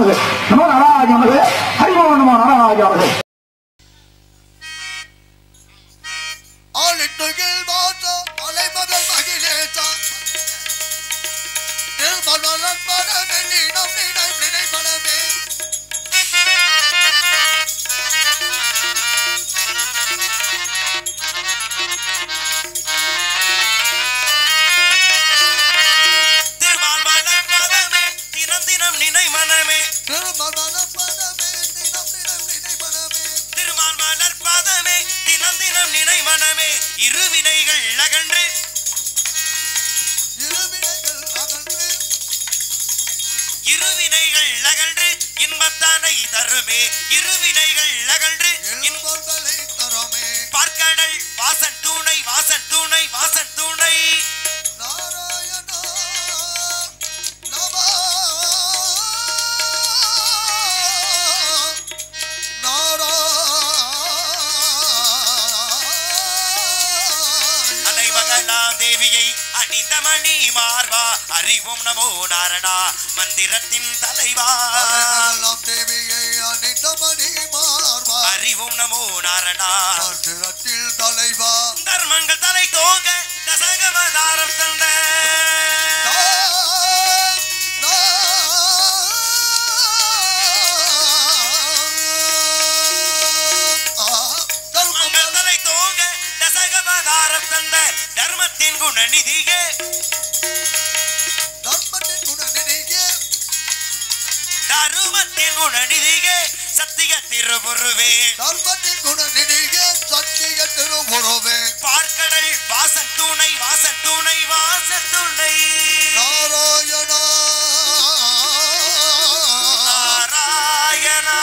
நமது நம நாராஜ நமது ஹரிமோ நம நாராஜ நமது ஆளிட்டுகில் மாற்ற அலைமகள் மகிழேற்ற நிர்மலன் மனமே நீனம் நினை நினை மனமே திருமால் மலர் பதமே தினம் தினம் நினை மனமே நிர்மலன் மனமே நீனம் நினை நினை மனமே திருமால் மலர் பதமே தினம் தினம் நினை மனமே இருவினைகள் அகன்று இருவினைகள் அகன்று இருவினைகள் அகன்று இன்பத்தானை தருமே இருவினைகள் அகன்று இன்ப இன்பங்களை தரமே பார்க்கடல் வாசன் தூணை வாசன் தூணை வாசன் தூணை நாராயணா நம நாராயண அலைமகளாம் தேவியை அணிந்த மணி மார்பா அறிவும் நமோ நாரணா மந்திரத்தின் தலைவா அலைமகளம் தேவியை அணிந்த மணி மார்பா அறிவும் நமோ நாரணா மந்திரத்தில் தலைவா தர்மங்கள் தலை தோங்க தசகவதாரம் தந்த தர்மங்கள் தலை தோங்க தசகவதாரம் தந்த தர்மத்தின் குணநிதியே தருமத்தின் குணநிதியே சத்திய திருவுருவே பார்க்கடல் வாசன் தூணை வாசன் தூணை வாசன் தூணை நாராயணா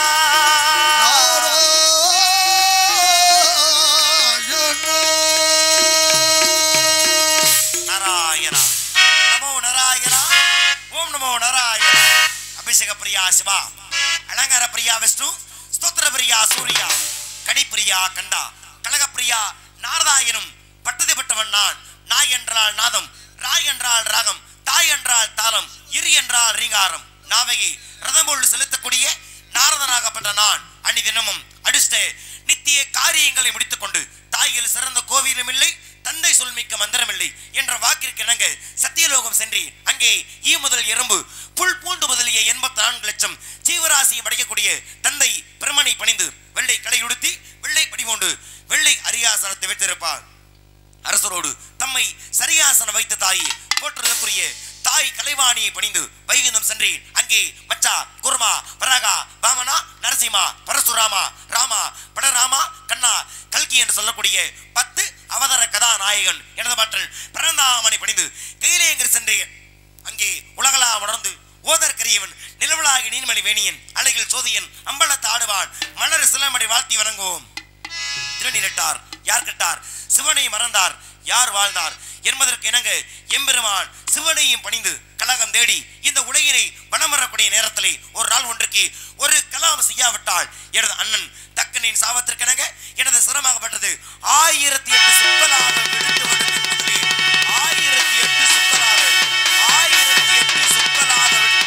நாராயணா நமோ நாராயணா ஓம் நமோ நாராயணா அபிஷேக பிரியா சிவா அலங்கார பிரியா விஷ்ணு ஸ்தோத்திர பிரியா சூர்யா கடிப்பிரியா கண்டா கனகப்பிரியா நாரதா எனும் பட்டது பெற்றவன் நான் நாய் என்றால் நாதம் ராய் என்றால் ராகம் தாய் என்றால் தாளம் இரு என்றால் ரீங்காரம் நாவையை ரதம்போல் செலுத்தக்கூடிய நாரதனாகப்பட்ட நான் அணி தினமும் அடிஷ்ட நித்திய காரியங்களை முடித்துக்கொண்டு தாயில் சிறந்த கோவிலும் இல்லை தந்தை சொல்மிக்க மந்திரமில்லை என்ற வாக்கிற்கு இணங்க சத்தியலோகம் சென்றேன் அங்கே ஈ முதல் எறும்பு புல் பூண்டு முதலிய எண்பத்தி நான்கு லட்சம் ஜீவராசியை படைக்கக்கூடிய தந்தை பிரமனை பணிந்து வெள்ளை கடை உடுத்தி வெள்ளை படிமோண்டு வெள்ளை அரியாசனத்தை வைத்திருப்பார் அரசரோடு தம்மை சரியாசனம் வைத்த தாயை போற்றுவதற்குரிய தாய் கலைவாணியை பணிந்து வைகுந்தம் சென்றேன் அங்கே மச்சா குருமா வராகா வாமனா நரசிம்மா பரசுராமா ராமா படராமா கண்ணா கல்கி என்று சொல்லக்கூடிய பத்து அவதார கதாநாயகன் எனது பாற்றல் பிறந்தாமனை பணிந்து கையிலேயங்கர் சென்றேன் அங்கே உலகளா உணர்ந்து ஓதர் கரியவன் நிலவலாகி நீன்மணி வேணியன் அலைகள் சோதியன் அம்பலத்து ஆடுவான் மலர் சிலமடை வாழ்த்தி வணங்குவோம் திருநிலட்டார் யார் கட்டார் சிவனை மறந்தார் யார் வாழ்ந்தார் என்பதற்கு இணங்க எம்பெருமான் சிவனையும் பணிந்து கலகம் தேடி இந்த உலகினை வலம் வரக்கூடிய நேரத்திலே ஒரு நாள் ஒன்றுக்கு ஒரு கலாம் செய்யாவிட்டால் எனது அண்ணன் தக்கனின் சாவத்திற்கு இணங்க எனது சிரமமாகப்பட்டது ஆயிரத்தி எட்டு சுக்கலாக விழுந்து வந்தது முதலே ஆயிரத்தி எட்டு சுக்கலாக ஆயிரத்தி எட்டு சுக்கலாக விழு-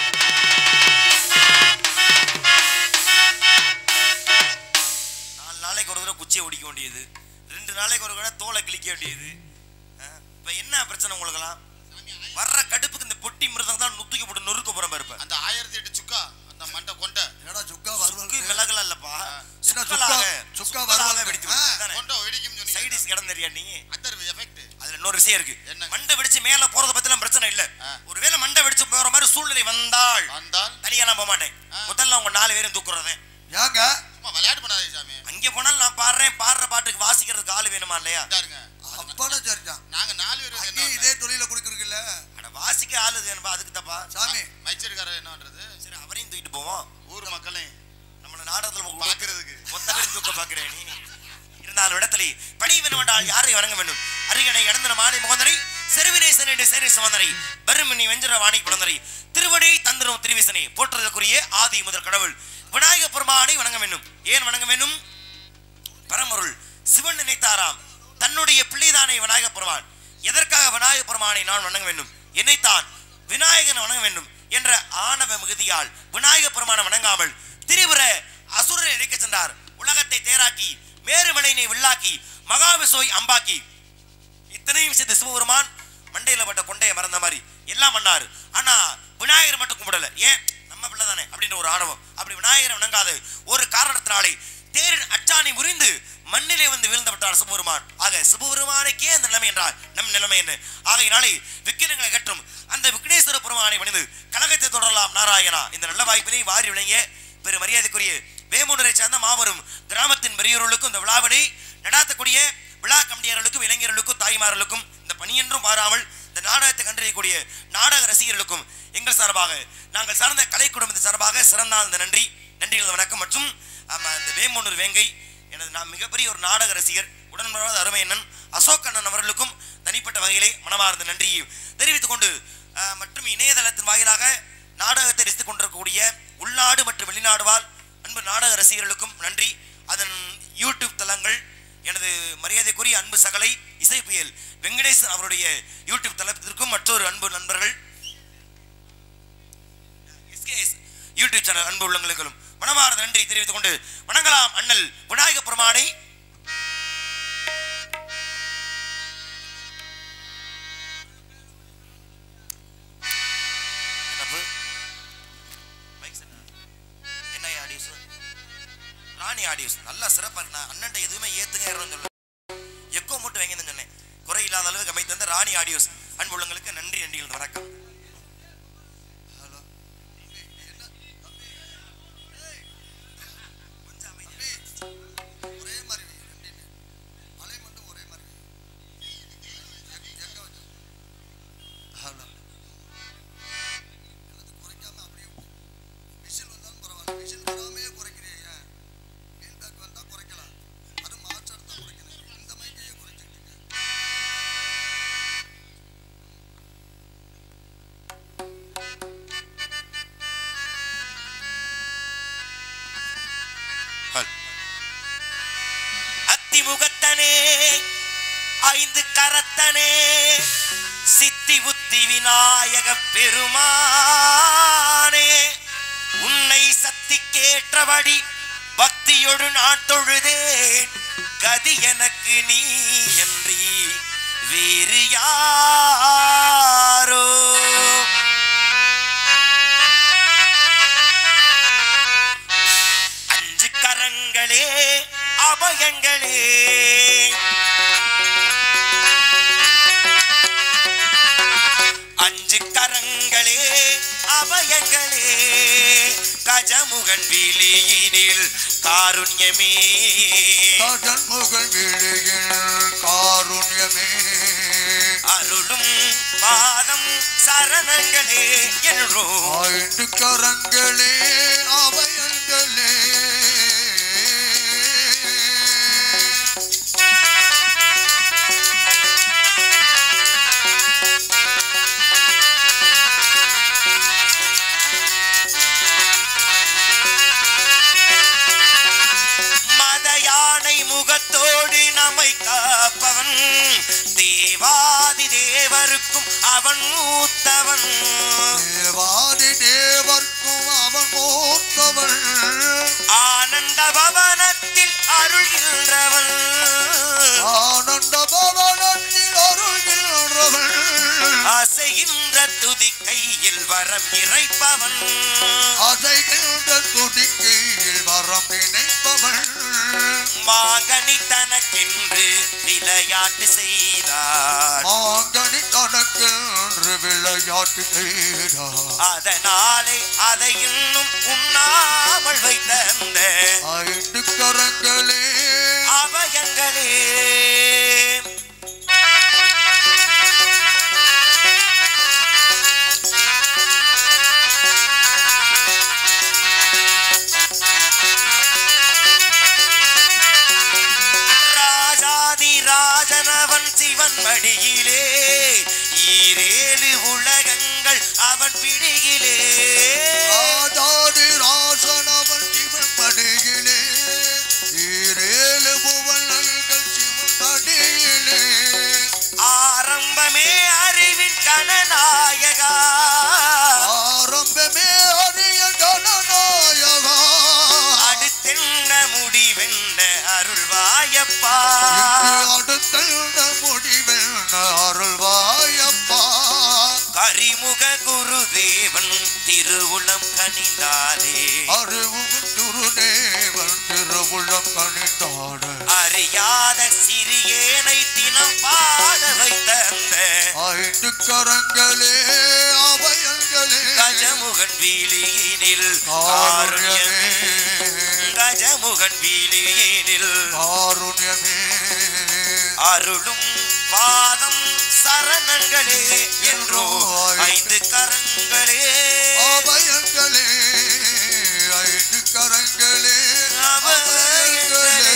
நாலு நாளைக்கு ஒரு தடவை குச்சியை ஒடிக்க வேண்டியது ரெண்டு நாளைக்கு ஒரு தடவை தோலை கிழிக்க வேண்டியது அஹ், இப்ப என்ன பிரச்சனை உங்களுக்கெல்லாம் வர்ற கடுப்புக்கு இந்த பொட்டி மிருதம் தான் நுத்துக்கி போட்டு நொறுக்க போறேன் பாருப்ப அந்த ஆயிரத்தி எட்டு சுக்கா அந்த மண்டை கொண்ட என்னடா சுக்கா சுக்கு வருவல் மிளகுலாம் இல்லப்பா என்ன சுக்கலாக சுக்கா- சுக்கா சுக்கலாக வறுவல் வெடித்து ஆ. தானே கொண்ட வெடிக்கும் சொன்னீங்க சைடிஸ் கிடந்து தெரியா நீ அதர் எஃபெக்ட் அதுல இன்னொரு விஷயம் இருக்கு என்ன? மண்டை வெடிச்சு மேல போறத பத்திலாம் பிரச்சனை இல்ல ஆ. ஒருவேளை மண்டை வெடிச்சு போற மாதிரி சூழ்நிலை வந்தால் வந்தால் தனியெல்லாம் போக மாட்டேன் ஆ. முதல்ல அவங்க நாலு பேரும் தூக்குறதேன் ஏங்க சும்மா விளையாட்டு பண்ணாதீங்க சாமி அங்க போனாலும் நான் பாடுறேன் பாடுற பாட்டுக்கு வாசிக்கிறதுக்கு ஆளு வேணுமா இல்லையா இந்தாருங்க அப்பனா சரிதான் நாங்க நாலு பேர் வந்து அங்கேயும் என்ன இதே தொழில குடுக்குறீங்கல்ல அட வாசிக்க ஆளு வேணும்பா அதுக்கு தப்பா சாமி மைச்சருக்காரர் என்ன பண்றது சரி அவரையும் தூக்கிட்டு போவோம் ஊர் மக்களையும் நம்மள நாடகத்துல மொ- பாக்குறதுக்கு மொத்த பேரும் தூக்க பாக்குறேன் நீ இருந்தாலும் இடத்திலே பணி வேண்டுமென்றால் யாரை வணங்க வேண்டும் அருகனை இடந்திர மாலை முகந்தரை செருவினை சென்னை சேரி சுமந்தரை பருமணி வெஞ்சர வாணி குழந்தரை திருவடி தந்திரம் திருவிசனை போற்றுதற்குரிய ஆதி முதல் கடவுள் விநாயக பெருமானை வணங்க வேண்டும் ஏன் வணங்க வேண்டும் பரமருள் சிவன் நினைத்தாராம் தன்னுடைய பிள்ளைதானே விநாயக பெருமான் எதற்காக விநாயக பெருமானை நான் வணங்க வேண்டும் என்னைத்தான் விநாயகன் வணங்க வேண்டும் என்ற ஆணவ மிகுதியால் விநாயக பெருமானை வணங்காமல் திரிபுர அசுரரை இழைக்க சென்றார் உலகத்தை தேராக்கி மேருமலையினை வில்லாக்கி மகாவிசோய் அம்பாக்கி இத்தனையும் செய்த சிவபெருமான் மண்டையில பட்ட கொண்டையை மறந்த மாதிரி எல்லாம் பண்ணாரு ஆனா விநாயகர் மட்டும் கும்பிடல ஏன் நம்ம பிள்ளை தானே அப்படின்னு ஒரு ஆணவம் அப்படி விநாயகரை வணங்காத ஒரு காரணத்தினாலே தேரின் அச்சாணி முறிந்து மண்ணிலே வந்து வீழ்ந்து விட்டார் சிவபெருமான் ஆக சிவபெருமானுக்கே அந்த நிலைமை என்றால் நம் நிலைமை என்ன ஆகையினாலே விக்கிரங்களை கற்றும் அந்த விக்னேஸ்வர பெருமானை பணிந்து கழகத்தை தொடரலாம் நாராயணா இந்த நல்ல வாய்ப்பினை வாரி விளங்கிய பெரு மரியாதைக்குரிய வேமுனரை சார்ந்த மாபெரும் கிராமத்தின் பெரியவர்களுக்கும் இந்த விழாவினை நடாத்தக்கூடிய விழா கமிட்டியாளர்களுக்கும் இளைஞர்களுக்கும் தாய்மார்களுக்கும் இந்த பணியென்றும் மாறாமல் இந்த நாடகத்தை கண்டறியக்கூடிய நாடக ரசிகர்களுக்கும் எங்கள் சார்பாக நாங்கள் சார்ந்த கலை குடும்பத்தின் சார்பாக சிறந்த இந்த நன்றி நன்றிகள் வணக்கம் மற்றும் ஆமா, இந்த வேமுனூர் வேங்கை எனது நான் மிகப்பெரிய ஒரு நாடக ரசிகர் உடன்பிறவாத அருமை அண்ணன் அசோக் அண்ணன் அவர்களுக்கும் தனிப்பட்ட வகையிலே மனமார்ந்த நன்றியை தெரிவித்துக் கொண்டு ஆஹ், மற்றும் இணையதளத்தின் வாயிலாக நாடகத்தை ரசித்துக் கொண்டிருக்கக்கூடிய உள்நாடு மற்றும் வெளிநாடு வாழ் அன்பு நாடக ரசிகர்களுக்கும் நன்றி அதன் யூடியூப் தளங்கள் எனது மரியாதைக்குரிய அன்பு சகலை இசை புயல் வெங்கடேசன் அவருடைய யூடியூப் தளத்திற்கும் மற்றொரு அன்பு நண்பர்கள் எஸ்கேஎஸ் யூடியூப் சேனல் அன்பு உள்ளங்களுக்கும் மனமார்ந்த நன்றி தெரிவித்துக் கொண்டு வணங்கலாம் அண்ணல் விநாயக பெருமானை என்னப்பு? Mic set ஆ? என்ன ஆடியோஸ் ராணி ஆடியோஸ் நல்லா சிறப்பா இருக்கு நான் அண்ணன்ட்ட எதுவுமே ஏத்துங்க ஏறணும்னு சொல்ல எக்கோ மட்டும் வைங்கன்னு சொன்னேன் குறை இல்லாத அளவுக்கு அமைத்து தந்த ராணி ஆடியோஸ் அன்பு உள்ளங்களுக்கு நன்றி நன்றிகள் வணக்கம் கொஞ்சம் அமைதி. ஒரே மாதிரி வை, ரெண்டுமே. மலை மட்டும் ஒரே மாதிரி வை. எங்க- எங்க வச்சு? ஹலோ. எல்லாத்தையும் குறைக்காம அப்படியே விட்டு. விசில் வந்தாலும் பரவாயில்ல. விசில் வராமையே குறைக்கிறீங்க. ஏன்? feedback வந்தா குறைக்கலாம். அது மாற்று அடுத்தா குறைக்கணும். இந்த மைக்கையே குறைச்சிட்டு இருக்க. ஹல். அத்திமுகத்தனே ஐந்து கரத்தனே சித்தி புத்தி விநாயக பெருமானே உன்னை சக்தி கேற்றபடி பக்தியொடு நான் தொழுதேன் கதி எனக்கு நீ என்றி வேறு யாரோ அஞ்சு கரங்களே அபயங்களே அஞ்சு கரங்களே அபயங்களே கஜமுகன் விழியினில் காருண்யமே கஜன்முகன் விழியில் காருண்யமே அருளும் பாதம் சரணங்களே என்றோ ஐந்து கரங்களே அபயங்களே மத யானை முகத்தோடு நம்மை காப்பவன் தேவாதி தேவருக்கும் அவன் மூத்தவன் தேவாதி தேவர்க்கும் அவன் மூத்தவன் ஆனந்த பவனத்தில் அருள்கின்றவன் ஆனந்த பவனத்தில் அருள்கின்றவன் அசைகின்ற துதி கையில் வரம் இறைப்பவன் அசைகின்ற துடிக்கையில் வரம் நினைப்பவன் மாங்கனி தனக்கென்று விளையாட்டு செய்தார் மாங்கனி தனக்கென்று விளையாட்டு செய்தார் அதனாலே அதை இன்னும் உண்ணாமல் வைத்தந்த ஐந்து கரங்களே அபயங்களே ராஜாதி ராஜனவன் சிவன் மடியிலே ஈரேழு உலகங்கள் அவன் பிடியிலே ராஜாதி ராசனவன் சிவன் படியிலே ஈரேழு புவனங்கள் சிவன் படியிலே ஆரம்பமே அறிவின் கணநாயகா ஆரம்ப முடிவென்ன அருள்வாயப்பா அடுத்த முடிவென்ன அருள்வாயப்பா கரிமுக குருதேவன் திருவுளம் கனிந்தாலே அறிவு குருதேவன் திருவுள்ளம் கணித்தாட அறியாத சிறியேனை தினம் பாட வைத்த அந்த ஐந்து கரங்களே அபயங்களே கஜமுகன் வீலியினில் காருண்யமே காருண்யமே கஜமுகன் வீலியினில் காருண்யமே அருளும் பாதம் சரணங்களே என்றோ ஐந்து கரங்களே அபயங்களே ஐந்து கரங்களே அபயங்களே.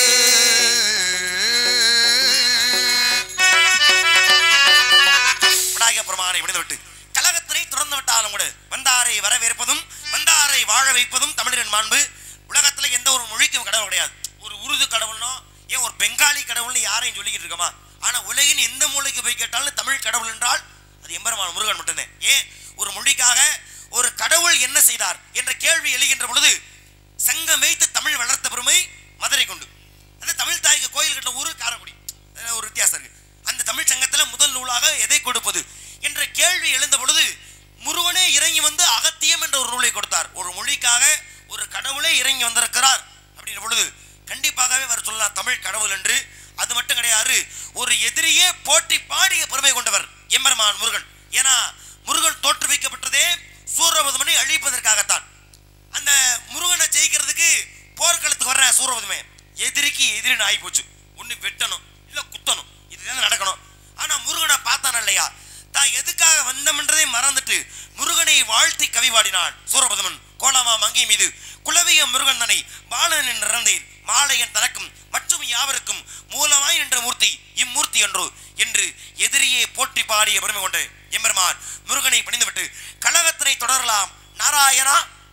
விநாயக பெருமானை விடுத்துவிட்டு கலகத்தினை திறந்து விட்டாலும் கூட வந்தாரை வரவேற்பதும் வந்தாரை வாழ வைப்பதும் தமிழரின் மாண்பு உலகத்துல எந்த ஒரு மொழிக்கும் கடவுள் கிடையாது ஒரு உருது கடவுள்னோ ஏன் ஒரு பெங்காலி கடவுள்னு யாரையும் சொல்லிக்கிட்டு இருக்கோமா ஆனா உலகின் எந்த மூலைக்கு போய் கேட்டாலும் தமிழ் கடவுள் என்றால் அது எம்பெருமான் முருகன் மட்டும்தான் ஏன் ஒரு மொழிக்காக ஒரு கடவுள் என்ன செய்தார் என்ற கேள்வி எழுகின்ற பொழுது சங்கம் வைத்து தமிழ் வளர்த்த பெருமை மதுரை கொண்டு அது தமிழ் தாய்க்கு கோயில் கட்ட ஊரு காரைக்குடி அதுல ஒரு வித்தியாசம் இருக்கு அந்த தமிழ் சங்கத்துல முதல் நூலாக எதை கொடுப்பது என்ற கேள்வி எழுந்த பொழுது முருகனே இறங்கி வந்து அகத்தியம் என்ற ஒரு நூலை கொடுத்தார் ஒரு மொழிக்காக ஒரு கடவுளே இறங்கி வந்திருக்கிறார் அப்படின்ற பொழுது கண்டிப்பாகவே அவர் சொல்லலாம் தமிழ் கடவுள் என்று அது மட்டும் கிடையாது ஒரு எதிரியே போட்டி பாடிய பெருமை கொண்டவர் எம்பெருமான் முருகன் ஏன்னா முருகன் தோற்றுவிக்கப்பட்டதே சூரபதுமனை அழிப்பதற்காகத்தான் அந்த முருகனை ஜெயிக்கிறதுக்கு போர்க்களத்துக்கு வர்ற சூரபதுமே எதிரிக்கு எதிரின்னு ஆகி போச்சு ஒண்ணு வெட்டணும் இல்ல குத்தணும் இதுதான் நடக்கணும் ஆனா முருகனை பார்த்தான இல்லையா தான் எதுக்காக வந்தமென்றதை மறந்துட்டு முருகனை வாழ்த்தி கவி பாடினான் சூரபதுமன் கோலாமா மங்கை மீது குலவிய முருகன் தனை பாலன் நிறந்தேன் மாலையன் தனக்கும் மற்றும் யாவருக்கும் மூலமாய் நின்ற மூர்த்தி இம்மூர்த்தி என்றோ என்று எதிரியே போற்றி பாடிய பெருமை கொண்டு எம்பெருமான் முருகனை பணிந்துவிட்டு கழகத்தினை தொடரலாம் நாராயணா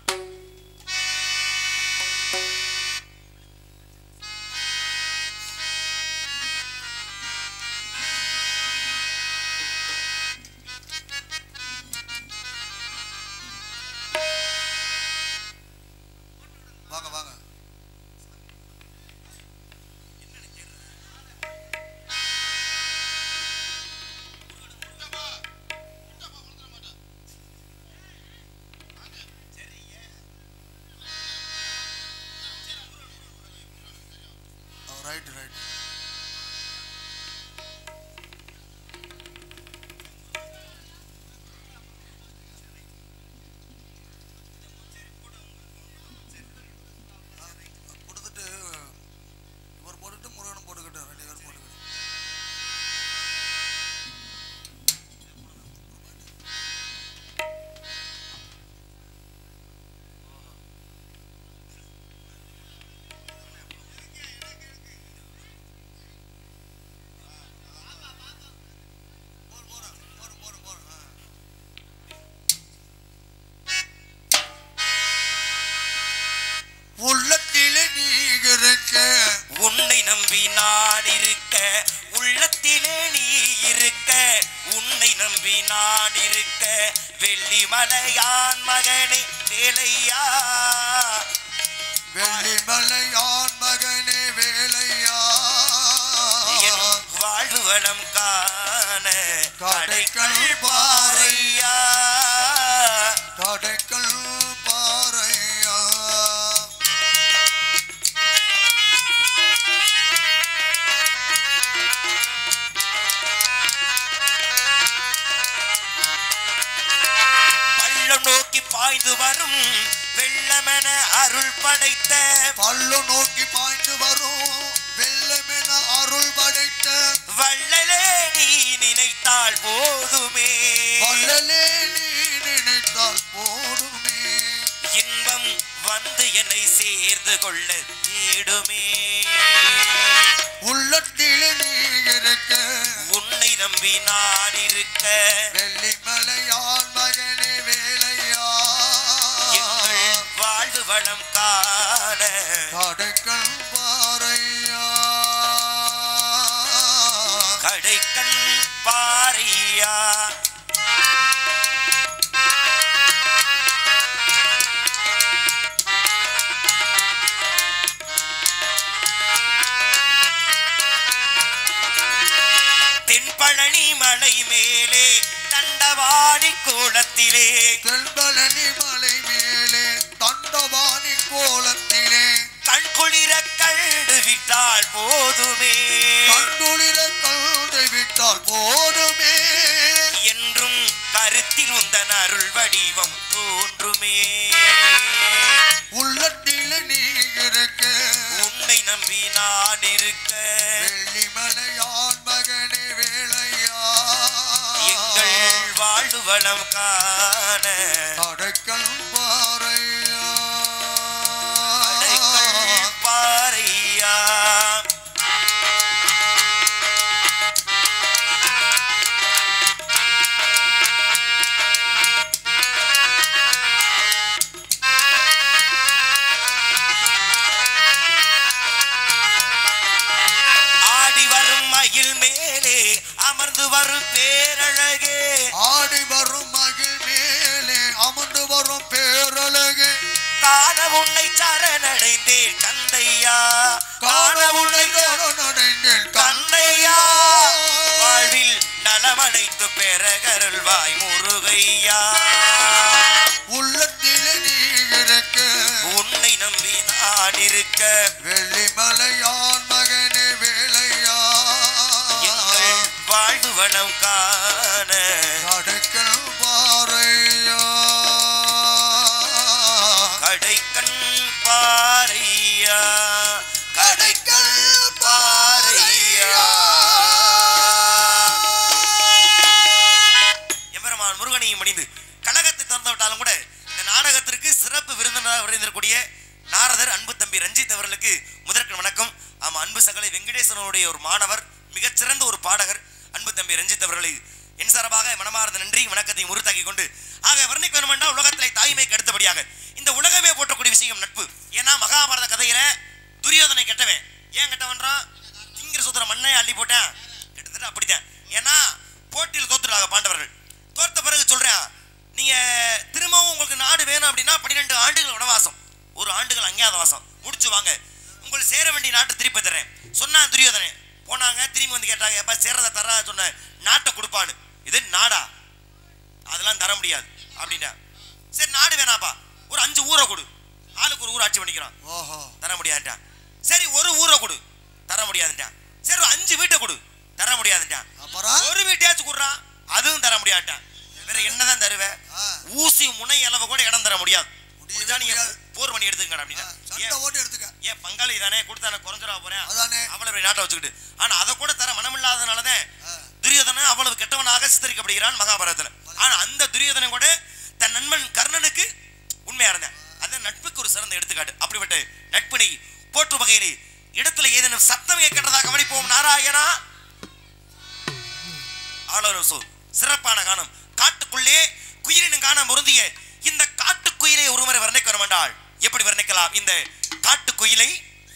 வாங்க வாங்க ரைட் ரைட் கொடுத்துட்டு இவர் போட்டுட்டு முருகனும் போட்டுக்கிட்டு ரெண்டு பேரும் போட்டுக்கிட்டு உள்ளத்திலே நீ இருக்க உன்னை நம்பி நான் இருக்க உள்ளத்திலே நீ இருக்க உன்னை நம்பி நான் இருக்க வெள்ளிமலையான் மகனே வேலையா வெள்ளிமலையான் மகனே வேலையா என் வாழ்வு வளம் காண கடைக்கல் கடைக்கல் பாறையா கடைக்கல் பாறையா பள்ளம் நோக்கி பாய்ந்து வரும் வெள்ளமென அருள் படைத்த பல்லு நோக்கி பாய்ந்து வரும் வெள்ளமென அருள் படைத்த வள்ளலே நீ நினைத்தால் போதுமே வள்ளலே நீ நினைத்தால் போடுமே இன்பம் வந்து என்னை சேர்ந்து கொள்ள தேடுமே உள்ளத்திலே நீ இருக்க உன்னை நம்பி நான் இருக்க வெள்ளிமலையான் மகனே வேலையா எங்கள் வாழ்வு வளம் காண கடைக்கல் பாறையா கடைக்கண் பாரியா தென்பழனி மலை மேலே தண்டவாணி கோலத்திலே தென்பழனி மலை மேலே தண்டவாணி கோலத்திலே கண் குளிர கண்டு விட்டால் போதுமே கண்டுளிர கண்டு விட்டால் போதுமே என்றும் கருத்தில் உந்தன் அருள் வடிவம் தோன்றுமே உள்ளத்தில நீ இருக்க உன்னை நம்பி நான் இருக்க வெள்ளிமலையான் மகனே வேலையா எங்கள் வாழ்வு வளம் காண அடக்கல் பாறையா அடைக்கல் பாறையா ஆடி வரும் மயில் மேலே அமர்ந்து வரும் பேரழகே ஆடி வரும் மகிழ் மேலே அமர்ந்து வரும் பேரழகு காண உன்னை சரணடைந்தேன் கந்தையா காண உன்னை நடைந்தேன் கந்தையா வாழ்வில் நலமடைத்து பெறகருள்வாய் முருகையா உள்ளத்தில நீ இருக்க உன்னை நம்பி நான் இருக்க வெள்ளிமலையான் மகனே வேலையா எங்கள் வாழ்வு வளம் காண அடக்கல் பாறையா கடைக்கண் பாறையா கடைக்கண் பாறையா எம்பெருமான் முருகனையும் மணிந்து கழகத்தை திறந்து விட்டாலும் கூட இந்த நாடகத்திற்கு சிறப்பு விருந்தினராக விரைந்திருக்கக்கூடிய நாரதர் அன்பு தம்பி ரஞ்சித் அவர்களுக்கு முதற்கு வணக்கம் ஆமா அன்பு சகலை வெங்கடேசனுடைய ஒரு மாணவர் மிகச்சிறந்த ஒரு பாடகர் அன்பு தம்பி ரஞ்சித் அவர்களை என் சார்பாக மனமார்ந்த நன்றி வணக்கத்தை உறுத்தாக்கி கொண்டு ஆக வர்ணிக்க வேண்டுமென்றால் உலகத்திலே தாய்மைக்கு அடுத்தபடியாக இந்த உலகமே போற்றக்கூடிய விஷயம் நட்பு ஏன்னா மகாபாரத கதையில துரியோதனை கெட்டவன் ஏன் கெட்டவன்றான் திங்கிற சுத்திர மண்ணை அள்ளி போட்டேன் கிட்டத்தட்ட அப்படித்தான் ஏன்னா போட்டியில் தோத்துட்டாங்க பாண்டவர்கள் தோற்ற பிறகு சொல்றேன் நீங்க திரும்பவும் உங்களுக்கு நாடு வேணும் அப்படின்னா பன்னிரெண்டு ஆண்டுகள் வனவாசம் ஒரு ஆண்டுகள் அஞ்ஞாத வாசம் முடிச்சு வாங்க உங்களுக்கு சேர வேண்டிய நாட்டை திருப்பி தர்றேன் சொன்னான் துரியோதனே போனாங்க திரும்பி வந்து கேட்டாங்க எப்ப சேர்றத தர சொன்ன நாட்டை கொடுப்பான்னு இது நாடா அதெல்லாம் தர முடியாது அப்படின்னா சரி நாடு வேணாப்பா ஒரு அஞ்சு ஊரை கொடு ஆளுக்கு ஒரு ஊர் ஆட்சி பண்ணிக்கிறான் ஓஹோ தர முடியாதுட்டான் சரி ஒரு ஊரை கொடு தர முடியாதுட்டான் சரி ஒரு அஞ்சு வீட்டை கொடு தர முடியாதுட்டான் அப்புறம் ஒரு வீட்டையாச்சும் கொடுறான் அதுவும் தர முடியாதுட்டான் வேற என்னதான் தருவேன் ஆ. ஊசி முனை அளவு கூட இடம் தர முடியாது முடியவே முடிஞ்சா நீங்க முடியாது. போர் பண்ணி எடுத்துக்கங்க அப்படின்னா சண்டை ஏன் ஓட்டு எடுத்துக்க ஏன் பங்காளி தானே கொடுத்தா நான் குறைஞ்சிடா போறேன் அதானே. அவ்வளவு பெரிய நாட்டை வச்சுக்கிட்டு ஆனா அதை கூட தர மனமில்லாதனாலதான் ஆ. துரியோதனன் அவ்வளவு கெட்டவனாக சித்தரிக்கப்படுகிறான் மகாபாரதத்துல ஆனா அந்த துரியோதனன் கூட தன் நண்பன் கர்ணனுக்கு உண்மையா இருந்தான் அதான் நட்புக்கு ஒரு சிறந்த எடுத்துக்காட்டு அப்படிப்பட்ட நட்பினை போற்றும் வகையிலே இடத்துல ஏதேனும் சத்தம் கேட்கிறதா கவனிப்போம் நாராயணா ஆளவர் சொல் சிறப்பான கானம் காட்டுக்குள்ளே குயிலினும் காணம் பொருந்திய இந்த காட்டுக்குயிலை ஒருமுறை வர்ணிக்க வேண்டால் எப்படி வர்ணிக்கலாம் இந்த காட்டுக்குயிலை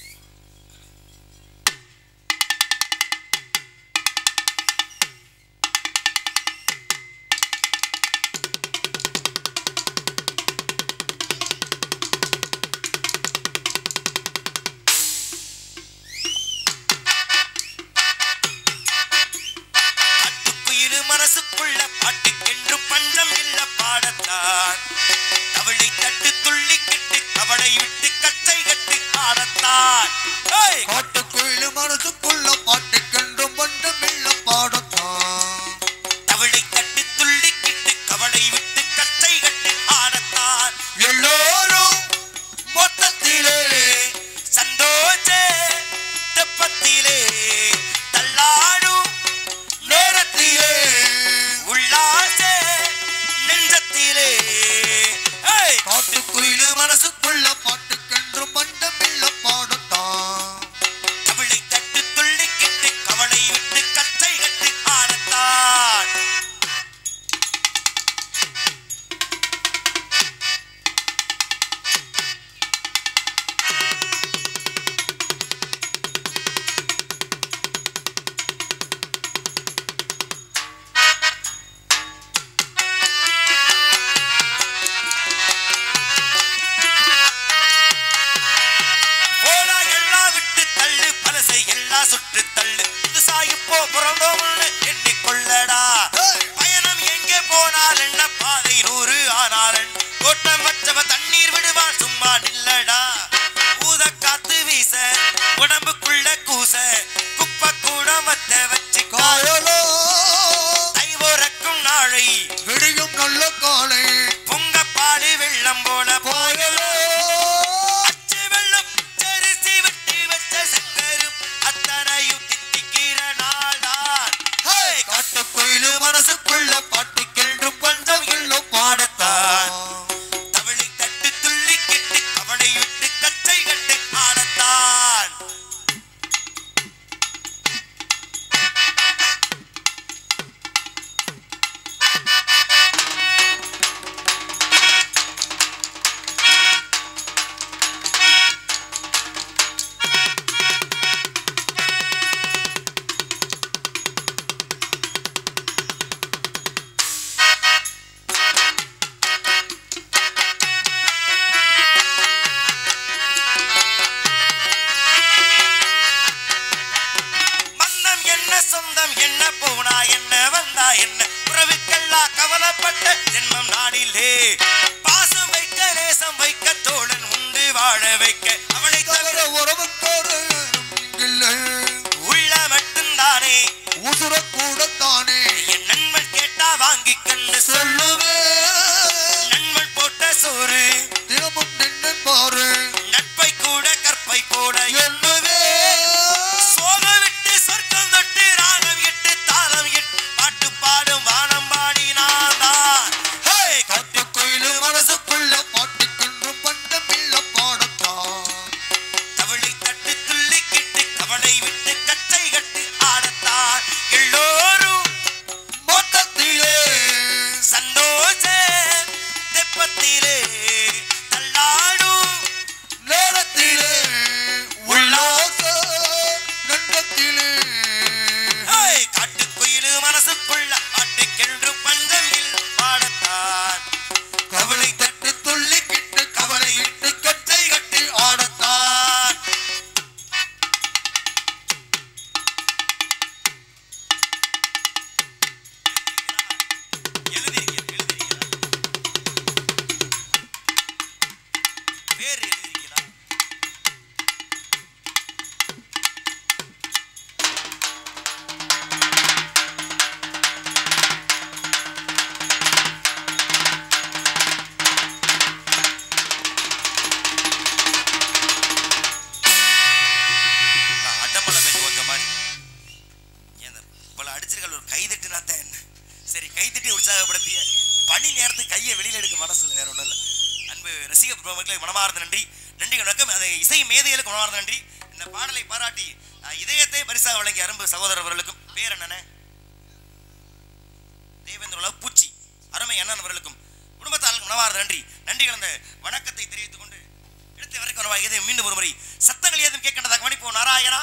காட்டுக்குயிலு மனசுக்குள்ள பாட்டுக்கென்று பஞ்சம் இல்ல பாடத்தான் தவளை தட்டு துள்ளிக்கிட்டு கவலை விட்டு கச்சை கட்டு ஆடத்தான் ஏய்! காட்டுக்குயிலு மனசுக்குள்ள பாட்டுக்கென்றும் பஞ்சம் இல்ல பாடத்தான் தவளை தட்டு துள்ளிக்கிட்டு கவலை விட்டு கச்சை கட்டு ஆடத்தான் எல்லோரும் மொத்தத்திலே சந்தோஷ தெப்பத்திலே தள்ளாடும் நேரத்திலே உல்லாச நெஞ்சத்திலே ஏய்! காட்டுக்குயிலு மனசுக்குள்ள பாட்டுக்கென்றும் பஞ்சம் இல்ல பாடத்தான் தமிழை தட்டு போல பாயலாம் அச்சு வெள்ளம் சரிசி விட்டு வச்ச சக்கரும் அத்தனையும் தித்திக்கிற நாள்தான் காட்டுக்குயிலு மனசுக்குள்ள பாட்டுக்கென்று பஞ்சம் இல்லம் பாடத்தான் தவளை தட்டு துள்ளி கிட்டு கவலை விட்டு கச்சை கட்டு ஆடத்தான் மந்தம் என்ன சொந்தம் என்ன போனா என்ன வந்தா என்ன உறவுக்கெல்லாம் கவலைப்பட்ட ஜென்மம் நாடிலே பாசம் வைக்க நேசம் வைக்க தோழன் உண்டு வாழ வைக்க அவளை தவிர உறவுக்கோரு இல்லை உள்ள மட்டும்தானே உசுர கூடத்தானே என் நண்பன் கேட்டா வாங்கி கண்ணு சொல்லுவே நண்பன் போட்ட சோறு தினமும் நின்று பாரு நட்பை கூட கற்பை போட எண்ணுவே சோக விட்டு சொர்க்கம் தொட்டு ராகம் இட்டு தாளம் இட்டு பாட்டு பாடும் வானம் பாடி நான் தான் காட்டுக்குயிலு மனசுக்குள்ள பாட்டுக்கென்று பண்டமில்ல பாடத்தான் தவளை தட்டு துள்ளி கிட்டு கவலை விட்டு கச்சை கட்டு ஆடத்தான் எல்லோரும் மொத்தத்திலே சந்தோஷ தெப்பத்திலே தள்ளாடும் நேரத்திலே உல்லாச நண்டத்திலே ஹேய், காட்டுக்குயிலு மனசுக்குள்ள பாட்டுக்கென்று பஞ்சமில் பாடத்தான் கவலை தட்டு துள்ளி கிட்டு கவலை விட்டு கச்சை கட்டி ஆடத்தான் எழுதிருக்கீங்க, எழுதிருக்கீங்களா? பேர் எழுதிருக்கீங்களா? நான் அடமலை பேச்சு வந்த மாதிரி ஏன் இந்த இவ்வளவு அடிச்சிருக்காள் ஒரு கை தட்டுனா தான் என்ன சரி கை தட்டி உற்சாகப்படுத்திய பணி நேரத்துக்கு கையை வெளியில எடுக்க மனசு இல்லை வேற ஒன்றும் இல்லை அன்பு ரசிக பிரமுகளுக்கு மனமார்ந்த நன்றி நன்றி வணக்கம் அந்த இசை மேதைகளுக்கு மனமார்ந்த நன்றி இந்த பாடலை பாராட்டி அஹ், இதயத்தை பரிசாக வழங்கிய அரும்பு சகோதரர் அவர்களுக்கும் பேர் என்னன்னு தேவேந்திர பூச்சி அருமை அண்ணன் அவர்களுக்கும் குடும்பத்தாருக்கு மனமார்ந்த நன்றி நன்றி கலந்த வணக்கத்தை தெரிவித்துக் கொண்டு எடுத்த வரைக்கும் உணவாகியது மீண்டும் ஒரு முறை சத்தங்கள் ஏதும் கேட்கின்றதாக மணிப்போ நாராயணா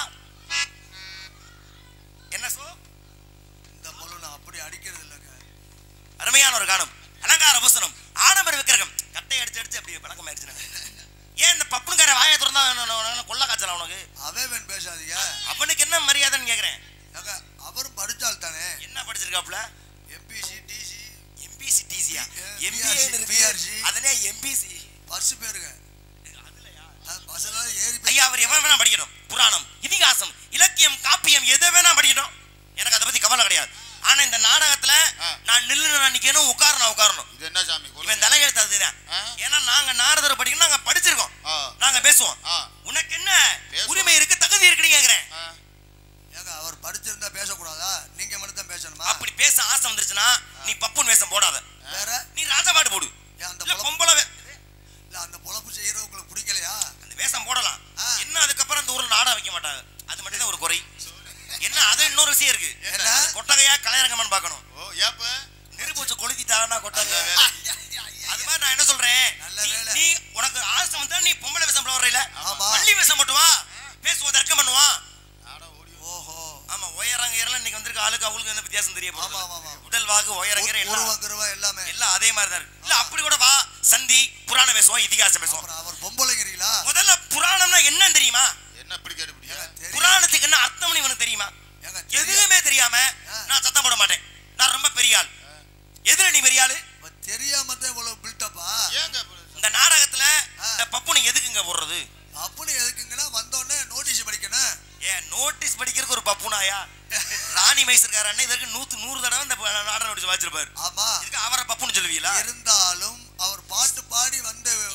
என்ன சோ இந்த முழு நான் அப்படி அடிக்கிறது இல்லைங்க அருமையான ஒரு காலம் அலங்கார பூசணம் ஆடம்பர விக்கிரகம் கட்டை அடிச்சு அடிச்சு அப்படி பழக்கம் ஆயிடுச்சு ஏன் இந்த பப்புனுக்கார வாயை திறந்தா நான் நான் கொள்ள காய்ச்சலாம் உனக்கு அவேவன் பேசாதீங்க அவனுக்கு என்ன மரியாதைன்னு கேக்குறேன் ஏங்க, அவரும் படிச்சால் தானே என்ன படிச்சிருக்காப்ல எம்பிசி டிசி எம்பிசி டிசியா PRC, எம்பிஏ இருக்கு PRC. அதனே எம்பிசி பஸ் பேருங்க அது பஸ்ல ஏறி போய் ஐயா அவர் எவன் வேணா படிக்கணும் புராணம் இதிகாசம் இலக்கியம் காப்பியம் எதை வேணா படிக்கணும் எனக்கு அதை பத்தி கவலை கிடையாது ஆனா இந்த நாடகத்துல ஆ. நான் நில்லு நான் நிக்கணும் உட்காரணும் உட்காரணும் இது என்ன சாமி இவன் தலையெழுத்து அதுதான் ஆ. ஏன்னா நாங்க நாரதர் படிக்கணும் நாங்க படிச்சிருக்கோம் ஆ. நாங்க பேசுவோம் ஆ. உனக்கு என்ன பேசுவோம். உரிமை இருக்கு தகுதி இருக்குன்னு கேக்குறேன் ஆ, ஏங்க அவர் படிச்சிருந்தா பேசக்கூடாதா நீங்க மட்டும் தான் பேசணுமா அப்படி பேச ஆசை வந்துருச்சுன்னா நீ பப்புன் வேஷம் போடாத வேற நீ ராஜா பாட்டு போடு ஏன் அந்த இல்ல பொழப்பு- பொம்பளை வே- இல்ல அந்த பொழப்பு செய்யறது உங்களுக்கு பிடிக்கலையா அந்த வேஷம் போடலாம் ஆ. என்ன அதுக்கப்புறம் அந்த ஊர்ல நாடகம் வைக்க மாட்டாங்க அது மட்டும் தான் ஒரு குறை என்ன அது இன்னொரு விஷயம் இருக்கு என்ன? அது கொட்டகையா கலையரங்கமான்னு பார்க்கணும் ஓ ஏப்ப நெருப்பு கொளுத்திட்டாங்கன்னா கொட்டகை அந்த வேலை. அது மாதிரி நான் என்ன சொல்றேன் நல்ல நீ- வேலை. நீ உனக்கு ஆசை வந்தா நீ பொம்பளை வேஷம் போட வரையில ஆமா. பள்ளி வேஷம் மட்டும் வா பேசுவோம் தர்க்கம் பண்ணுவான் ஆட ஓடி ஓஹோ ஆமா உயரங்க ஏறலாம் இன்னைக்கு வந்திருக்க ஆளுக்கு அவங்களுக்கு என்ன வித்தியாசம் தெரிய ஆமா, ஆமா, ஆமா. போகுது உடல் வாகு உயரங்கிற எல்லாம் உருவம் கிருவம் எல்லாமே எல்லாம் அதே மாதிரி தான் இருக்கு இல்ல அப்படி கூட வா சந்தி புராணம் பேசுவோம் இதிகாசம் பேசுவோம் அப்புறம் அவர் பொம்பளைங்கிறீங்களா முதல்ல புராணம்னா என்னன்னு தெரியுமா என்ன இப்படி கேட்டுப்பிடியா ஏங்க, தெரியும். புராணத்துக்கு என்ன அர்த்தம்னு இவனுக்கு தெரியுமா ஏங்க, தெரியும். எதுவுமே தெரியாம ஆ. நான் சத்தம் போட மாட்டேன் நான் ரொம்ப பெரிய ஆள் எதுல நீ பெரிய ஆளு இப்ப தெரியாம தான் இவ்வளவு பில்டப்பா ஏங்க இப்படி? இந்த நாடகத்துல ஆ. இந்த பப்புனு எதுக்குங்க போடுறது அப்படி எதுக்குங்கன்னா வந்தோடனே நோட்டீஸ் படிக்கணும் ஏன் நோட்டீஸ் படிக்கிறதுக்கு ஒரு பப்புனாயா ராணி மைசூர்கார அண்ணன் இதற்கு நூத்து நூறு தடவை இந்த நாடகம் நோட்டீஸ் வாச்சிருப்பாரு ஆமா இதுக்கு அவரை பப்புன்னு சொல்லுவீங்களா இருந்தாலும் அவர் பாட்டு பாடி வந்து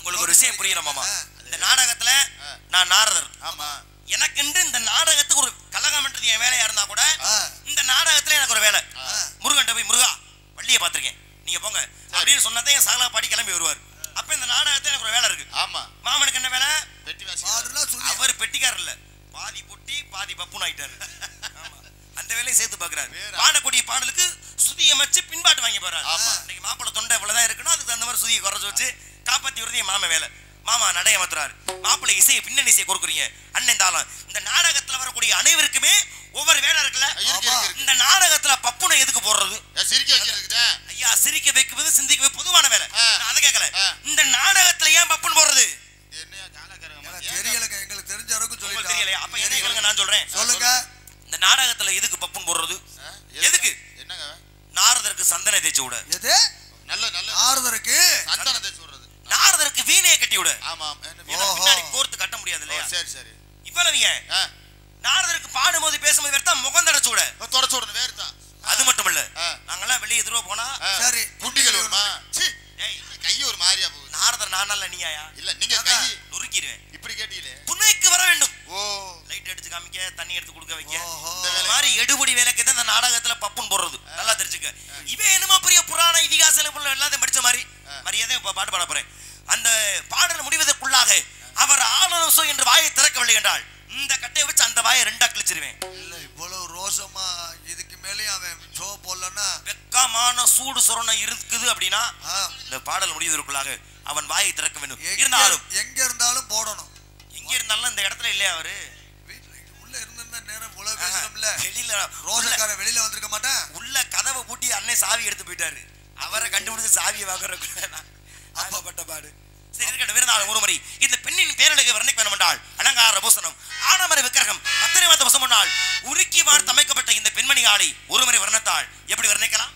விஷயம் புரியல மாமா இந்த நாடகத்துல நான் நாரதர் ஆமா எனக்குண்டு இந்த நாடகத்துக்கு ஒரு கலகம்ன்றது என் வேலையா இருந்தா கூட ஆ. இந்த நாடகத்துல எனக்கு ஒரு வேலை ஆ. முருகன்ட்ட போய் முருகா வள்ளியை பார்த்திருக்கேன் நீங்க போங்க அப்படின்னு சொன்னதான் என் சகலா பாடி கிளம்பி வருவார் அப்ப இந்த நாடகத்துல எனக்கு ஒரு வேலை இருக்கு ஆமா மாமனுக்கு என்ன வேலை வெட்டி வாசி பாடுனா சொல்லி அவர் பெட்டிக்காரர் இல்ல பாதி பொட்டி பாதி பப்புன்னு ஆயிட்டாரு ஆமா. அந்த வேலையை சேர்த்து பாக்குறாரு வேற. பாடக்கூடிய பாடலுக்கு சுதியை வச்சு பின்பாட்டு வாங்கி போறாரு ஆமா. இன்னைக்கு மாப்பிள்ளை தொண்டை இவ்வளவுதான் இருக்கணும் அதுக்கு தகுந்த மாதிரி சுதியை குறைச்சு வச்சு காப்பாத்தி வருது என் மாம வேலை மாமா நடைய மாத்துறாரு மாப்பிள்ளை இசையை பின்னணி இசையை கொடுக்குறீங்க அண்ணன் தாளம் இந்த நாடகத்துல வரக்கூடிய அனைவருக்குமே ஒவ்வொரு வேலை இருக்குல்ல இருக்கு, இருக்கு, இருக்கு. இந்த நாடகத்துல பப்புனை எதுக்கு போடுறது ஏன் சிரிக்க வைக்கிறதுக்குதா ஐயா சிரிக்க வைக்குவது சிந்திக்க வைப்பது பொதுவான வேலை ஆ. நான் அதை கேட்கல ஆ. இந்த நாடகத்துல ஏன் பப்புன்னு போடுறது என்னையா காலக்காரங்க எனக்கு தெரியலங்க எங்களுக்கு தெரிஞ்ச அளவுக்கு உங்களுக்கு தெரியலையா அப்ப என்ன கேளுங்க சொல்லிட்டேன் நான் சொல்றேன் சொல்லுங்க இந்த நாடகத்துல எதுக்கு பப்புன்னு போடுறது எதுக்கு? என்னங்க நாரதருக்கு சந்தன தேய்ச்சி விட எது நல்ல நல்ல ஆறுதற்கு சந்தனத்தை சொல்றது நாரதருக்கு வீணையை கட்டி விட ஆமா என்ன ஏன்னா ஓஹோ. பின்னாடி கோர்த்து கட்ட முடியாது ஓ, இல்லையா சரி சரி இவ்வளவு ஏன் ஆ நாரதருக்கு பாடும்போது பேசும்போது வேற தான் முகம் தடச்சு விட தொடச்சு விடணும் வேறு தான் அது மட்டும் இல்ல ஆ. நாங்கெல்லாம் வெளியே எதிர்வா போனா சரி. குட்டிகள் வருமா சீ ஏய் கை ஒரு மாதிரியா போகுது நாரதர் நானல்ல நீயாயா இல்ல நீங்க கை நொறுக்கிடுவேன் இப்படி கேட்டீங்களே துணைக்கு வர வேண்டும் ஓ லைட் அடிச்சு காமிக்க தண்ணி எடுத்து கொடுக்க வைக்க ஓஹோ. இந்த மாதிரி எடுபடி வேலைக்கு தான் இந்த நாடகத்துல பப்புன்னு போடுறது நல்லா தெரிஞ்சுக்க இவன் என்னமோ பெரிய புராண இதிகாச எல்லாத்தையும் படிச்ச மாதிரி மரியாதை இப்ப பாட்டு பாட போறேன் அந்த பாடல் முடிவதற்குள்ளாக அவர் ஆலோசோ என்று வாயை திறக்கவில்லை என்றால் இந்த கட்டையை வச்சு அந்த வாயை ரெண்டா கிழிச்சிருவேன் இல்ல இவ்வளவு ரோஷமா இதுக்கு மேலேயும் அவன் ஷோ போடலன்னா வெக்கமான சூடு சொரணம் இருக்குது அப்படின்னா ஆ, இந்த பாடல் முடிவதற்குள்ளாக அவன் வாயை திறக்க வேண்டும் எங்க- இருந்தாலும் எங்க இருந்தாலும் போடணும் எங்க இருந்தாலும் இந்த இடத்துல இல்லையா அவரு வீட்டுல இது உள்ள இருந்திருந்தா நேரம் உலக பேசணும்ல வெளியில உள்ள- ரோஷக்கார வெளியில வந்திருக்க மாட்டேன் உள்ள கதவை பூட்டி அண்ணன் சாவி எடுத்து போயிட்டாரு அவரை கண்டுபிடிச்சு சாவியை வாங்குற அப்பப்பட்ட பாடு சரி இருக்கட்டும் விருந்தாளம் ஒரு முறை இந்த பெண்ணின் பேரழகை வர்ணிக்க வேண்டும் என்றால் அலங்கார பூசணம் ஆடமர விக்கிரகம் பத்திரை மாத்த வசம் முன்னால் உருக்கி வார்த்து அமைக்கப்பட்ட இந்த பெண்மணி ஆளை ஒரு முறை வர்ணத்தால் எப்படி வர்ணிக்கலாம்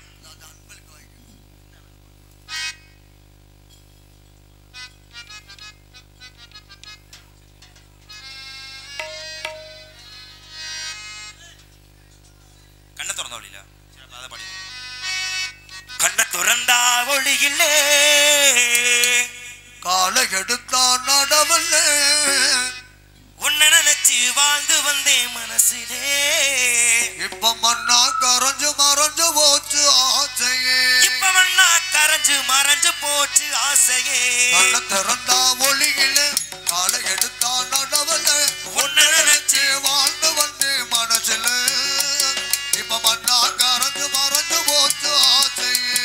கண்ணை திறந்த வழியில சரி, அப்ப அதை பாடி கண்ணை திறந்தா ஒளியில்லே காலை எடுத்தான் நடவல்ல உன்னை நினைச்சு வாழ்ந்து வந்தேன் மனசிலே இப்ப மண்ணா கரைஞ்சு மறைஞ்சு போச்சு ஆசையே இப்ப மண்ணா கரைஞ்சு மறைஞ்சு போச்சு ஆசையே கண்ண திறந்தா ஒளியில காலை எடுத்தான் நடவல்ல உன்னை நினைச்சு வாழ்ந்து வந்து மனசுல இப்ப மண்ணா கரைஞ்சு மறைஞ்சு போச்சு ஆசையே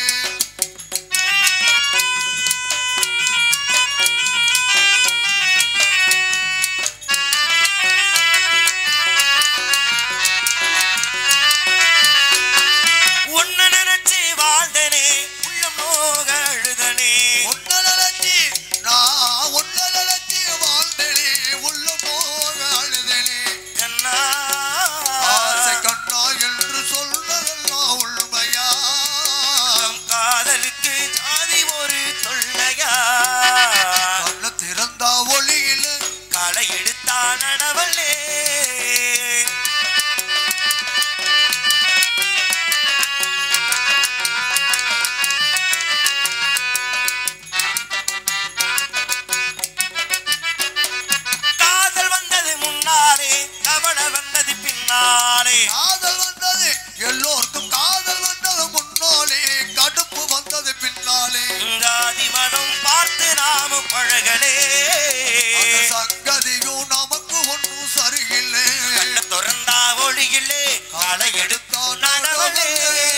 உன்னை நினைச்சு வாழ்ந்தனே உள்ளம் நோக அழுதனே ஒன்னலச்சி நான் ஒன்னலச்சி வாழ்ந்தனே உள்ள போக அழுதனே கண்ணா ஆசை கண்ணா என்று சொல்றதெல்லாம் உண்மையா நம் காதலுக்கு ஜாதி ஒரு தொல்லையா கண்ண திறந்தா ஒளியில களை எடுத்தா நடவல்லே காதல் வந்தது முன்னாலே கவலை வந்தது பின்னாலே காதல் வந்தது எல்லோருக்கும் காதல் வந்தது முன்னாலே கடுப்பு வந்தது பின்னாலே ஜாதி மதம் பார்த்து நாமும் பழகலே அந்த சங்கதியும் நமக்கு ஒன்றும் சரியில்லை கண்ண திறந்தா ஒளியிலே களை எடுத்தா நடவலே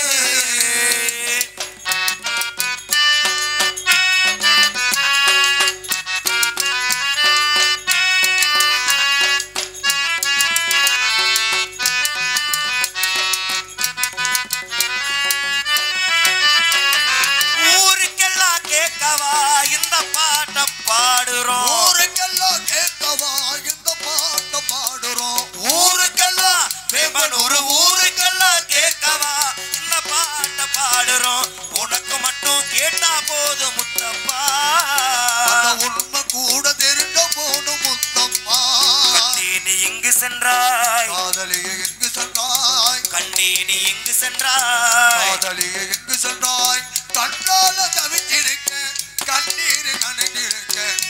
ஊருக்கெல்லாம் கேட்கவா இந்த பாட்டை பாடுறோம் ஊருக்கெல்லாம் கேட்கவா இந்த பாட்டை பாடுறோம் ஊருக்கெல்லாம் வேம்பனூர் ஊருக்கெல்லாம் கேட்கவா இந்த பாட்டை பாடுறோம் உனக்கு மட்டும் கேட்டா போதும் முத்தப்பா அந்த உண்மை கூட தெரிந்த போது முத்தம்மா கண்ணே நீ எங்கு சென்றாய் காதலியை எங்கு சென்றாய் கண்ணே நீ எங்கு சென்றாய் காதலியை எங்கு சென்றாய் கண்ணால தவித்திருக்க கண்ணீர் நனைந்திருக்க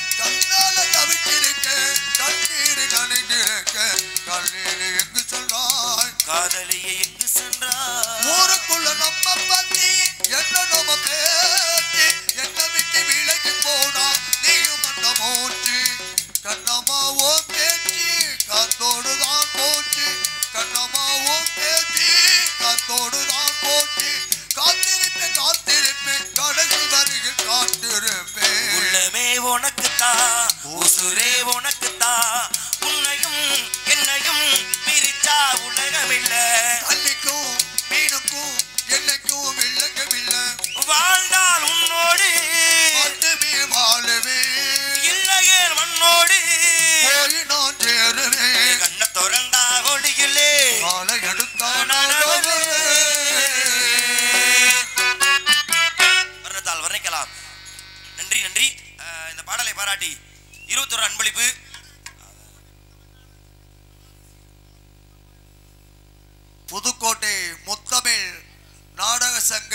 காதலியை எங்கு சென்றார் ஊருக்குள்ள நம்ம பத்தி என்ன நம்ம பேச்சு என்ன விட்டு விலகி போனா நீயும் அந்த மூச்சு கண்ணம்மாவோ பேச்சு காத்தோடு தான் போச்சு கண்ணம்மாவோ பேச்சு காத்தோடு தான் போச்சு காத்திருப்பேன் காத்திருப்பேன் கடைசி வரையில் காத்திருப்பேன் உள்ளமே உனக்குத்தான் உசுரே உனக்குத்தான் உன்னையும் என்னையும் பிரிச்சா உலகமில்ல கல்லிக்கும் மீனுக்கும் என்னைக்கும் வில்லங்கமில்லை வாழ்ந்தால் உன்னோடு மட்டுமே வாழவே இல்லையே மண்ணோடு போய் நான் சேருவேன் கண்ண திறந்தா ஒளியிலே காலை எடுத்தான் வர்ணத்தால் வர்ணிக்கலாம் நன்றி நன்றி அஹ், இந்த பாடலை பாராட்டி இருபத்தொரு அன்பளிப்பு புதுக்கோட்டை முத்தமிழ் நாடக சங்க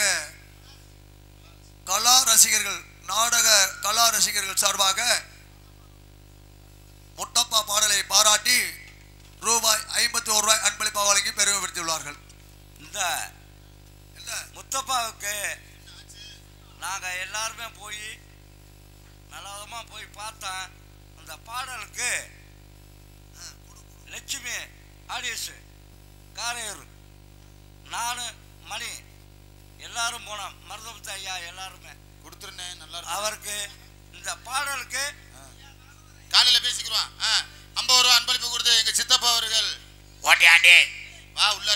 கலா ரசிகர்கள் நாடக கலா ரசிகர்கள் சார்பாக முட்டப்பா பாடலை பாராட்டி ரூபாய் ஐம்பத்தி ஒரு ரூபாய் அன்பளிப்பாக வழங்கி பெருமைப்படுத்தியுள்ளார்கள் இந்த இல்ல முத்தப்பாவுக்கு நாங்க எல்லாருமே போய் நல்லவிதமா போய் பார்த்தோம் அந்த பாடலுக்கு லட்சுமி ஆடியஸ் காரையூர் நான் மணி எல்லாரும் போனோம் மருதமுத்து ஐயா எல்லாருமே கொடுத்துருனே நல்லா இருக்கும் அவருக்கு இந்த பாடலுக்கு காலையில பேசிக்கிறோம் ஆ, ஐம்பது ரூபா அன்பளிப்பு கொடுத்து எங்க சித்தப்பா அவர்கள் ஓட்டியாண்டே வா உள்ளார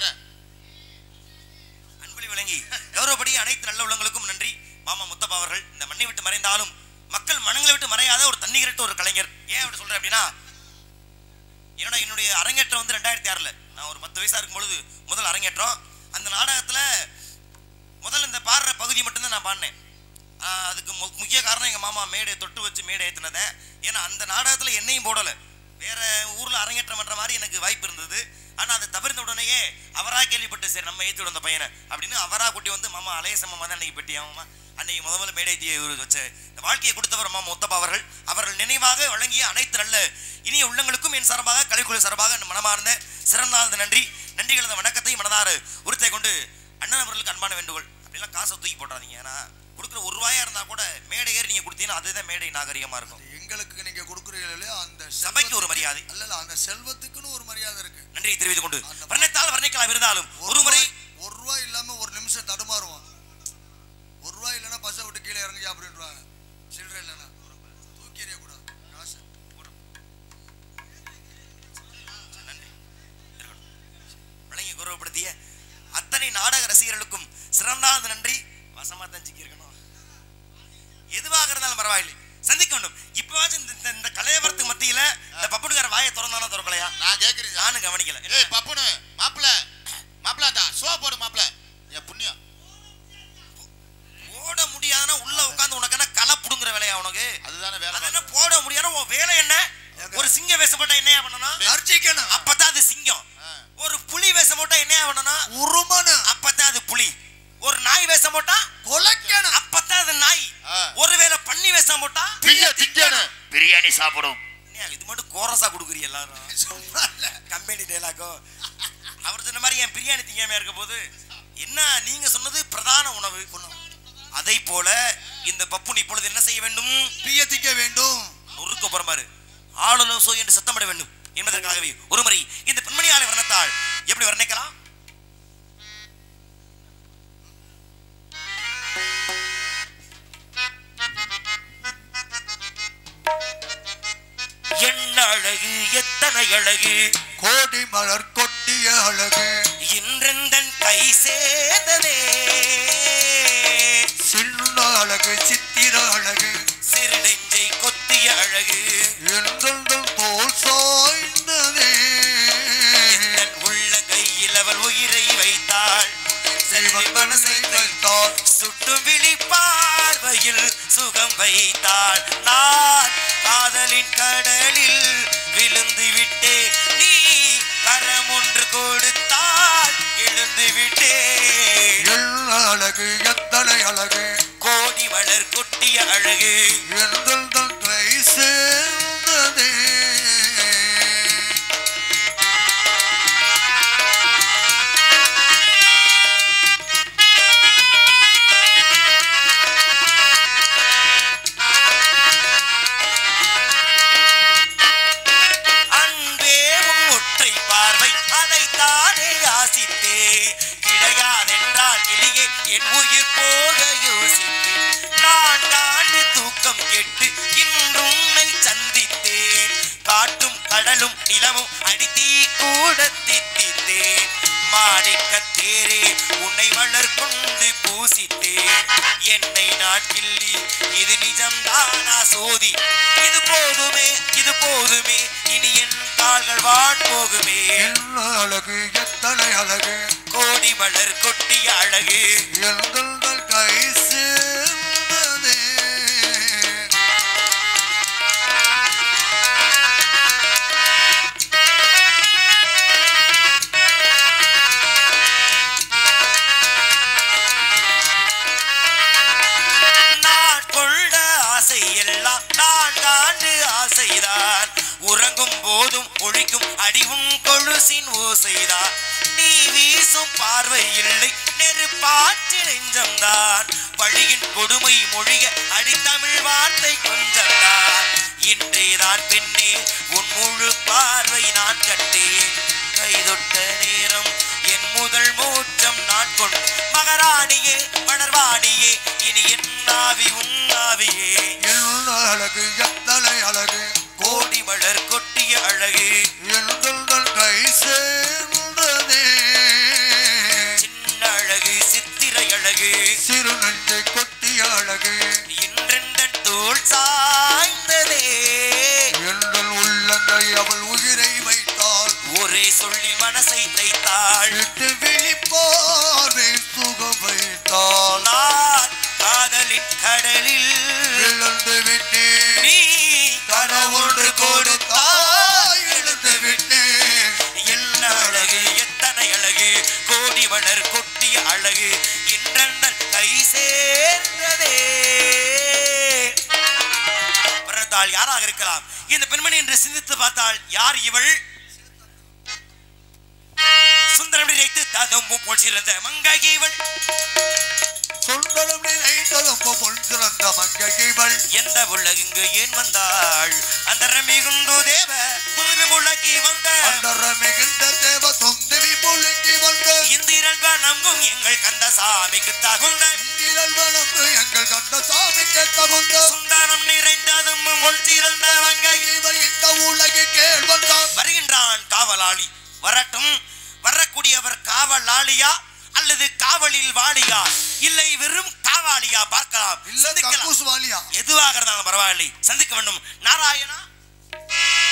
அன்பளி வழங்கி கௌரவப்படி அனைத்து நல்ல உள்ளங்களுக்கும் நன்றி மாமா முத்தப்பா அவர்கள் இந்த மண்ணை விட்டு மறைந்தாலும் மக்கள் மனங்களை விட்டு மறையாத ஒரு தன்னிகரட்ட ஒரு கலைஞர் ஏன் அப்படி சொல்றேன் அப்படின்னா என்னோட என்னுடைய அரங்கேற்றம் வந்து ரெண்டாயிரத்தி ஆறுல நான் ஒரு பத்து வயசா இருக்கும் பொழுது முதல் அரங்கேற்றம் அந்த நாடகத்துல முதல்ல இந்த பாடுற பகுதி மட்டும்தான் நான் பாடினேன் ஆஹ் அதுக்கு மு- முக்கிய காரணம் எங்க மாமா மேடையை தொட்டு வச்சு மேடை ஏத்துனதை ஏன்னா அந்த நாடகத்துல என்னையும் போடல வேற ஊர்ல அரங்கேற்றம் பண்ற மாதிரி எனக்கு வாய்ப்பு இருந்தது ஆனா அதை தவிர்த்த உடனேயே அவரா கேள்விப்பட்டு சரி நம்ம ஏத்தி விட அந்த பையனை அப்படின்னு அவரா கூட்டி வந்து மாமா அலையசம்மா தான் அன்னைக்கு பெட்டி ஆமாமா அன்னைக்கு முத முதல்ல மேடை ஏத்தி இவரு வச்ச இந்த வாழ்க்கையை கொடுத்தவர் மாமா முத்தப்பா அவர்கள் அவர்கள் நினைவாக வழங்கிய அனைத்து நல்ல இனிய உள்ளங்களுக்கும் என் சார்பாக கலைக்குழு சார்பாக மனமார்ந்த சிறந்தார்ந்த நன்றி நன்றிகளது வணக்கத்தை மனதார உறுத்தை கொண்டு அண்ணன் அவர்களுக்கு அன்பான வேண்டுகோள் அப்படிலாம் காசை தூக்கி போட்டாதீங்க ஏன்னா கொடுக்குற ஒரு ரூபாயா இருந்தா கூட மேடை ஏறி நீங்க கொடுத்தீங்கன்னா அதுதான் மேடை நாகரிகமா இருக்கும் எங்களுக்கு நீங்க கொடுக்குறீங்களோ இல்லையோ அந்த சபைக்கு ஒரு மரியாதை அல்ல இல்ல அந்த செல்வத்துக்குன்னு ஒரு மரியாதை இருக்கு நன்றியை தெரிவித்துக் கொண்டு வர்ணித்தால் வர்ணிக்கலாம் இருந்தாலும் ஒரு முறை ரூபாய்- ஒரு ரூபாய் இல்லாம ஒரு நிமிஷம் தடுமாறுவான் ஒரு ரூபாய் இல்லைன்னா பஸ்ஸை விட்டு கீழே இறங்கி அப்படின்றாங்க சில்லறை இல்லைன்னா தூக்கி எறிய கூடாது காசு நன்றி இருக்கட்டும். வழங்கி கௌரவப்படுத்திய அத்தனை நாடக ரசிகர்களுக்கும் சிறந்தாத நன்றி வசமா தஞ்சிக்கு இருக்கணும் எதுவாக இருந்தாலும் பரவாயில்லை சந்திக்க வேண்டும் இப்பவாச்சும் இந்த- இந்த- இந்த கலையவரத்துக்கு மத்தியில இந்த பப்புனுக்கார வாயை திறந்தானா திறக்கலையா நான் கேக்குறேன் நானும் கவனிக்கல ஏய் பப்புனு மாப்பிள மாப்பிள அந்த ஷோ போடு மாப்பிள என் புண்ணியம் போட முடியாதுன்னா உள்ள உட்கார்ந்து உனக்கு என்ன களை புடுங்குற வேலையா உனக்கு அதுதானே வேலை அது என்ன பார்க்குது. போட முடியாத உன் வேலை என்ன ஒரு சிங்க வேஷம் போட்டா என்னையா பண்ணணும் அர்ச்சிக்கணும் அப்பதான் அது சிங்கம் ஆ. ஒரு புலி வேஷம் போட்டா என்னையா பண்ணணும் உருமனு அப்பதான் அது புலி ஒரு நாய் வேஷம் போட்டா கொலைக்கணும் அப்பதான் அது நாய் ஆ. ஒருவேளை பன்னி வேஷம் போட்டா பிய்ய திங்கணும் பிரியாணி சாப்பிடும் இது மட்டும் கோரஸா கொடுக்குறீ எல்லாரும் சும்மா இல்ல கம்பெனி டைலாக்கோ அவர் சொன்ன மாதிரி என் பிரியாணி திங்காம இருக்க போது என்ன நீங்க சொன்னது பிரதான உணவு அதை போல இந்த பப்புன் இப்பொழுது என்ன செய்ய வேண்டும் பிய திங்க வேண்டும் நொறுக்க புறமாறு ஆளுநர் சோ என்று சத்தமிட வேண்டும் என்பதற்காகவே ஒருமுறை இந்த பெண்மணியாலை வர்ணத்தால் எப்படி வர்ணிக்கலாம் என்ன அழகு எத்தனை அழகு கோடி மலர் கொட்டிய அழகு இன்றெந்தன் கை சேர்ந்ததே சின்ன அழகு சித்திர அழகு சிறு நெஞ்சை கொத்திய அழகு எந்தெந்தல் போல் சாய்ந்ததே எந்தன் உள்ளங்கையில் அவள் உயிரை வைத்தாள் செல்வி மனசை வைத்தாள் சுட்டும் விழி பார்வையில் சுகம் வைத்தாள் நான் காதலின் கடலில் விழுந்து விட்டேன் நீ கரம் ஒன்று கொடுத்தால் எழுந்து விட்டேன் என்ன அழகு எத்தனை அழகு கோடி மலர் கொட்டிய அழகு எந்தெந்தல் கை சேர்ந்ததே கடலும் நிலமும் அடித்தீ கூட தித்தித்தேன் மாணிக்க தேரே உன்னை வளர் கொண்டு பூசித்தேன் என்னை நான் கிள்ளி இது நிஜம்தானா சோதி இது போதுமே இது போதுமே இனி என் கால்கள் வாட் போகுமே என்ன அழகு எத்தனை அழகு கோடி மலர் கொட்டிய அழகு எங்கள் கை சேர்ந்ததே நான் கொண்ட ஆசை எல்லாம் நான் காண்டு ஆசைதான் உறங்கும் போதும் ஒழிக்கும் அடிவும் கொழுசின் ஓசைதான் நீ வீசும் பார்வை இல்லை நெருப்பாற்று நெஞ்சம்தான் வழியின் கொடுமை மொழிய அடித்தமிழ் வார்த்தை கொஞ்சம்தான் இன்றேதான் பெண்ணே உன் முழு பார்வை நான் கண்டேன் கைதொட்ட நேரம் என் முதல் மூச்சம் நான் கொண்டு மகராணியே மணர்வாணியே இனி என் ஆவி உன் ஆவியே என்ன அழகு எத்தனை அழகு கோடி மலர் கொட்டிய அழகு எங்கள் கை சேர்ந்ததே சின்ன அழகு சித்திரை அழகு சிறு நெஞ்சை கொட்டிய அழகு இன்றெந்த தோல் சாய்ந்ததே எங்கள் உள்ளங்கை அவள் உயிரை வைத்தாள் ஒரே சொல்லி மனசை தைத்தாள் விட்டு விழிப்பார்வை சுகம் வைத்தாள் நான் காதலின் கடலில் இழந்து விட்டேன் நீ கனவொன்று கொடுத்தாய் இழந்து விட்டேன் என்ன அழகு எத்தனை அழகு கோடி வளர் கொட்டிய அழகு இன்றெந்தன் கை சேர்ந்ததே பிறந்தாள் யாராக இருக்கலாம் இந்த பெண்மணி என்று சிந்தித்து பார்த்தால் யார் இவள் சுந்தரம் நினைத்து ததும்பும் போல் சிறந்த மங்கை இவள் சுந்தரம் நினைத்ததும் பொன் சிறந்த மங்கை இவள் எந்த உலகிங்கு ஏன் வந்தாள் அந்த மிகுந்து தேவ புதுமை முழக்கி வந்த அந்தர மிகுந்த தேவ தொந்தவி முழுங்கி வந்த இந்திரன் வணங்கும் எங்கள் கந்தசாமிக்கு தகுந்த இந்திரல் வளர்ந்து எங்கள் கண்ட சாமிக்கு தகுந்த சுந்தரம் நிறைந்ததும் உள் சிறந்த மங்கை இவள் இந்த உலகில் கேள் வந்தான் வருகின்றான் காவலாளி வரட்டும் வரக்கூடியவர் காவலாளியா அல்லது காவலில் வாளியா இல்லை வெறும் காவாலியா பார்க்கலாம் இல்ல சந்திக்கலாம் கக்கூஸ் வாலியா எதுவாக இருந்தாலும் பரவாயில்லை சந்திக்க வேண்டும் நாராயணா